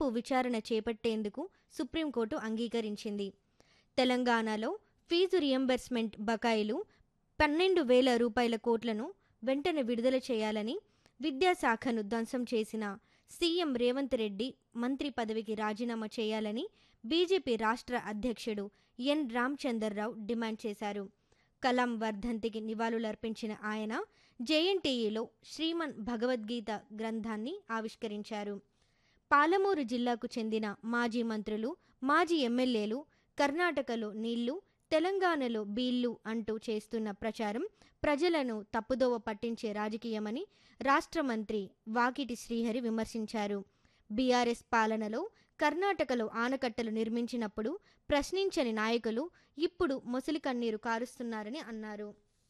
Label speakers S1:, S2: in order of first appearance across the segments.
S1: విచారణ చేపట్టేందుకు సుప్రీంకోర్టు అంగీకరించింది తెలంగాణలో ఫీజు రియంబర్స్మెంట్ బకాయిలు పన్నెండు వేల రూపాయల కోట్లను వెంటనే విడుదల చేయాలని విద్యాశాఖను ధ్వంసం చేసిన సీఎం రేవంత్ రెడ్డి మంత్రి పదవికి రాజీనామా చేయాలని బీజేపీ రాష్ట్ర అధ్యక్షుడు ఎన్ రామచందర్రావు డిమాండ్ చేశారు కలాం వర్ధంతికి నివాళులర్పించిన ఆయన జేఎన్టీఈలో శ్రీమన్ భగవద్గీత గ్రంథాన్ని ఆవిష్కరించారు పాలమూరు జిల్లాకు చెందిన మాజీ మంత్రులు మాజీ ఎమ్మెల్యేలు కర్ణాటకలో నీళ్లు తెలంగాణలో బీళ్లు అంటూ చేస్తున్న ప్రచారం ప్రజలను తప్పుదోవ పట్టించే రాజకీయమని రాష్ట్ర మంత్రి వాకిటి శ్రీహరి విమర్శించారు బీఆర్ఎస్ పాలనలో కర్ణాటకలో ఆనకట్టలు నిర్మించినప్పుడు ప్రశ్నించని నాయకులు ఇప్పుడు మొసలి కన్నీరు కారుస్తున్నారని అన్నారు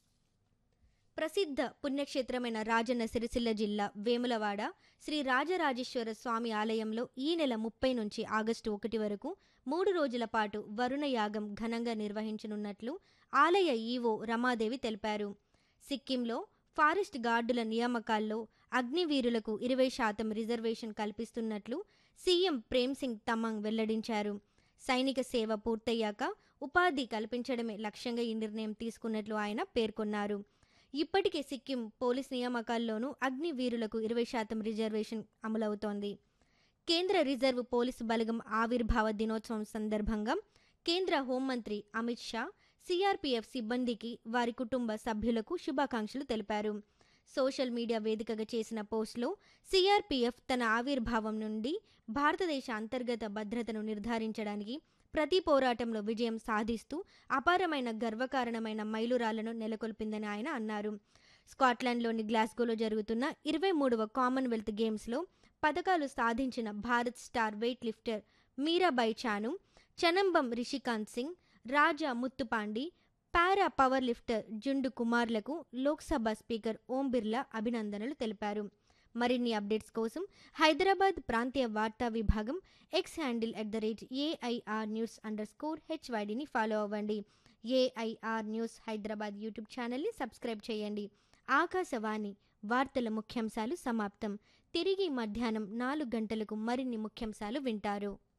S1: ప్రసిద్ధ పుణ్యక్షేత్రమైన రాజన్న సిరిసిల్ల జిల్లా వేములవాడ శ్రీ రాజరాజేశ్వర స్వామి ఆలయంలో ఈ నెల ముప్పై నుంచి ఆగస్టు ఒకటి వరకు మూడు రోజుల పాటు వరుణ యాగం ఘనంగా నిర్వహించనున్నట్లు ఆలయ ఈవో రమాదేవి తెలిపారు సిక్కింలో ఫారెస్ట్ గార్డుల నియామకాల్లో అగ్నివీరులకు ఇరవై శాతం రిజర్వేషన్ కల్పిస్తున్నట్లు సీఎం ప్రేమ్ సింగ్ తమంగ్ వెల్లడించారు సైనిక సేవ పూర్తయ్యాక ఉపాధి కల్పించడమే లక్ష్యంగా ఈ నిర్ణయం తీసుకున్నట్లు ఆయన పేర్కొన్నారు ఇప్పటికే సిక్కిం పోలీస్ నియామకాల్లోనూ అగ్నివీరులకు ఇరవై శాతం రిజర్వేషన్ అమలవుతోంది కేంద్ర రిజర్వ్ పోలీసు బలగం ఆవిర్భావ దినోత్సవం సందర్భంగా కేంద్ర హోంమంత్రి అమిత్ షా సిఆర్పీఎఫ్ సిబ్బందికి వారి కుటుంబ సభ్యులకు శుభాకాంక్షలు తెలిపారు సోషల్ మీడియా వేదికగా చేసిన పోస్టులో సిఆర్పీఎఫ్ తన ఆవిర్భావం నుండి భారతదేశ అంతర్గత భద్రతను నిర్ధారించడానికి ప్రతి పోరాటంలో విజయం సాధిస్తూ అపారమైన గర్వకారణమైన మైలురాళ్లను నెలకొల్పిందని ఆయన అన్నారు స్కాట్లాండ్లోని గ్లాస్గోలో జరుగుతున్న ఇరవై మూడవ కామన్వెల్త్ గేమ్స్లో పథకాలు సాధించిన Bharat star weightlifter Mirabai Chanu Chanambam Rishikant Singh Raja Muthupandi para powerlifter Jundu కుమార్లకు లోక్సభ స్పీకర్ ఓం బిర్లా అభినందనలు తెలిపారు మరిన్ని అప్డేట్స్ కోసం హైదరాబాద్ ప్రాంతీయ వార్తా విభాగం X handle at the rate AIR news underscore హెచ్వైడిని ఫాలో అవ్వండి ఏఐఆర్ న్యూస్ హైదరాబాద్ యూట్యూబ్ ఛానల్ని సబ్స్క్రైబ్ చేయండి ఆకాశవాణి వార్తల ముఖ్యాంశాలు సమాప్తం తిరిగి మధ్యాహ్నం నాలుగు గంటలకు మరిన్ని ముఖ్యాంశాలు వింటారు